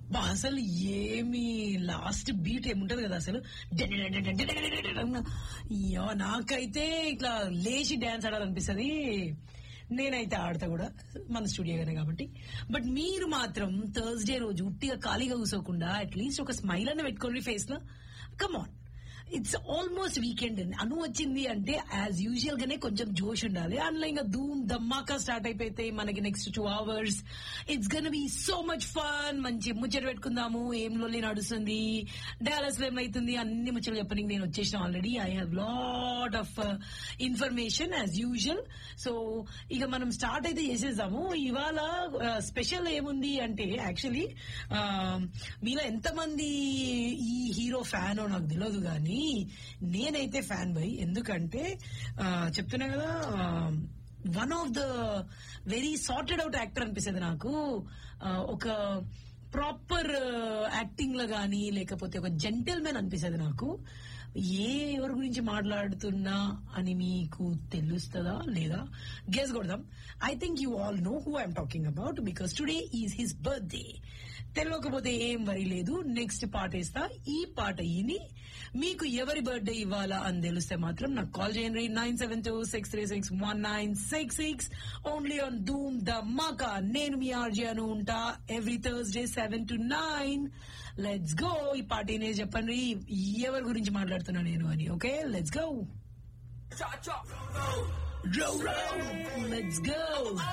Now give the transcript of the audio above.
బా అసలు ఏమి లాస్ట్ బీట్ ఏముంటది కదా అసలు యా, నాకైతే ఇట్లా లేచి డాన్స్ ఆడాలనిపిస్తుంది నేనైతే ఆడతా కూడా మన స్టూడియోగానే కాబట్టి బట్ మీరు మాత్రం థర్స్డే రోజు ఉట్టిగా ఖాళీగా కూసోకుండా అట్లీస్ట్ ఒక స్మైల్ అన్న పెట్టుకోండి ఫేస్ లో come on it's almost weekend Anu వచ్చింది అంటే యాజ్ యూజువల్ గానే కొంచెం జోష్ ఉండాలి అందులో ఇంకా ధూమ్ దమ్మాకా స్టార్ట్ అయిపోతే మనకి next two hours it's gonna be so much fun మంచి ముచ్చట పెట్టుకుందాము ఏం లొల్లి నడుస్తుంది డాలస్ లో ఏమైతుంది అన్ని ముచ్చట్లు చెప్పడానికి నేను వచ్చేసిన already I have lot of information as usual so ఇక మనం స్టార్ట్ అయితే చేసేద్దాము ఇవాళ స్పెషల్ ఏముంది అంటే యాక్చువల్లీ మీలో ఎంతమంది ఈ హీరో ఫ్యాన్ నాకు తెలియదు కానీ నేనైతే ఫ్యాన్ బై ఎందుకంటే ఆ, చెప్తున్నా కదా one of the very sorted out actor అనిపిస్తుంది నాకు ఆ, ఒక ప్రాపర్ యాక్టింగ్ లో గానీ లేకపోతే ఒక జెంటల్ మ్యాన్ అనిపిస్తుంది నాకు ఏ ఎవరి గురించి మాట్లాడుతున్నా అని మీకు తెలుస్తుందా లేదా గెస్ కొడదాం I think you all know who I'm talking about because today is his birthday తెలియకపోతే ఏం వరి లేదు నెక్స్ట్ పాట వేస్తా ఈ పాట ఇని మీకు ఎవరి బర్త్డే ఇవ్వాలా అని తెలిస్తే మాత్రం నాకు కాల్ చేయండి nine seven two six three six one nine six six only on Dhoom Dhamaka నేను మీ ఆర్జే అను ఉంటా every Thursday seven to nine let's go ఈ పాట ఏనే చెప్పండి ఎవరి గురించి మాట్లాడుతున్నా నేను అని okay let's go let's go